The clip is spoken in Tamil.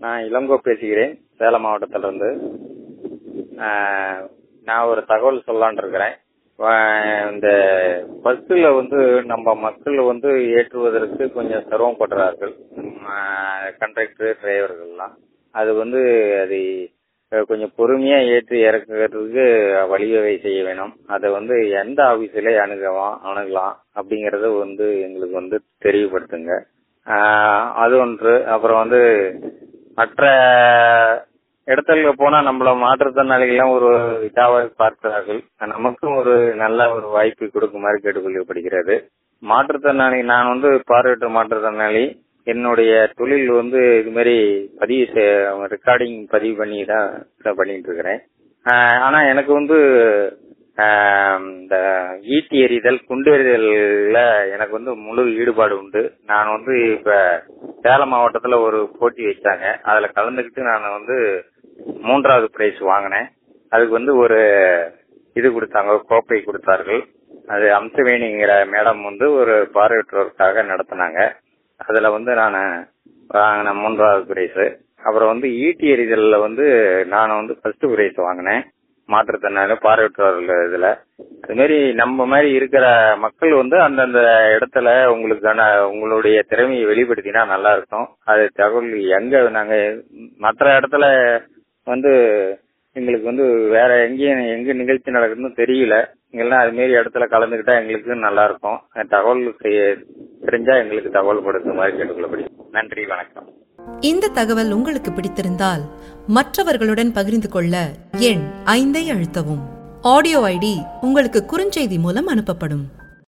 நான் இளங்கோ பேசுகிறேன் சேலம் மாவட்டத்திலிருந்து ஆஹ், நான் ஒரு தகவல் சொல்லலான் இருக்கிறேன் ஆஹ், இந்த பஸ்ஸில் வந்து நம்ம மக்கள் வந்து ஏற்றுவதற்கு கொஞ்சம் சிரமப்படுறார்கள் கண்டக்டர் டிரைவர்கள்லாம் அது வந்து அது அஹ், கொஞ்சம் பொறுமையா ஏற்றி இறக்குறதுக்கு வழிவகை செய்ய வேணும் அதை வந்து எந்த ஆபீஸில் அணுகலாம் அணுகலாம் அப்படிங்கறத வந்து எங்களுக்கு வந்து தெரியப்படுத்துங்க ஆஹ், அது ஒன்று அப்புறம் வந்து மற்ற இடத்துல போனா நம்மள மாற்றுத்திறனாளிகள்லாம் ஒரு இதாக பார்க்கிறார்கள் நமக்கும் ஒரு நல்ல ஒரு வாய்ப்பு கொடுக்குமாறு கேட்டுக்கொள்ளப்படுகிறது மாற்றுத்திறனாளி நான் வந்து பார்வையற்ற மாற்றுத்திறனாளி என்னுடைய தொழில் வந்து இது மாதிரி பதிவு ரெக்கார்டிங் பதிவு பண்ணி தான் இதை பண்ணிட்டு இருக்கிறேன் ஆஹ் ஆனா எனக்கு வந்து ஆஹ் இந்த ஈட்டி எறிதல் குண்டு எறிதல்ல எனக்கு வந்து முழு ஈடுபாடு உண்டு நான் வந்து இப்ப சேலம் மாவட்டத்துல ஒரு போட்டி வச்சாங்க அதுல கலந்துக்கிட்டு நான் வந்து மூன்றாவது பிரைஸ் வாங்கினேன் அதுக்கு வந்து ஒரு இது கொடுத்தாங்க கோப்பை கொடுத்தார்கள் அது அம்சவேணிங்கிற மேடம் வந்து ஒரு பார்வையற்றோருக்காக நடத்தினாங்க அதுல வந்து நான் வாங்கின மூன்றாவது பிரைஸ் அப்புறம் வந்து ஈட்டி எறிதல்ல வந்து நான் வந்து ஃபர்ஸ்ட் பிரைஸ் வாங்கினேன் மாற்றுத்திறனால பார்வையற்றவர்கள் இதுல அது மாதிரி நம்ம மாதிரி இருக்கிற மக்கள் வந்து அந்தந்த இடத்துல உங்களுக்கான உங்களுடைய திறமையை வெளிப்படுத்தினா நல்லா இருக்கும் அது தகவல் எங்க நாங்க மற்ற இடத்துல வந்து எங்களுக்கு வந்து வேற எங்கேயும் எங்க நிகழ்ச்சி நடக்குதுன்னு தெரியல இங்கெல்லாம் அது மாரி இடத்துல கலந்துக்கிட்டா எங்களுக்கு நல்லா இருக்கும் தகவல் செய்ய- தெரிஞ்சா எங்களுக்கு தகவல் கொடுக்குமாறு கேட்டுக்கொள்ளப்படி நன்றி வணக்கம் இந்த தகவல் உங்களுக்கு பிடித்திருந்தால் மற்றவர்களுடன் பகிர்ந்து கொள்ள எண் ஐந்தை அழுத்தவும் ஆடியோ ஐடி உங்களுக்கு குறுஞ்செய்தி மூலம் அனுப்பப்படும்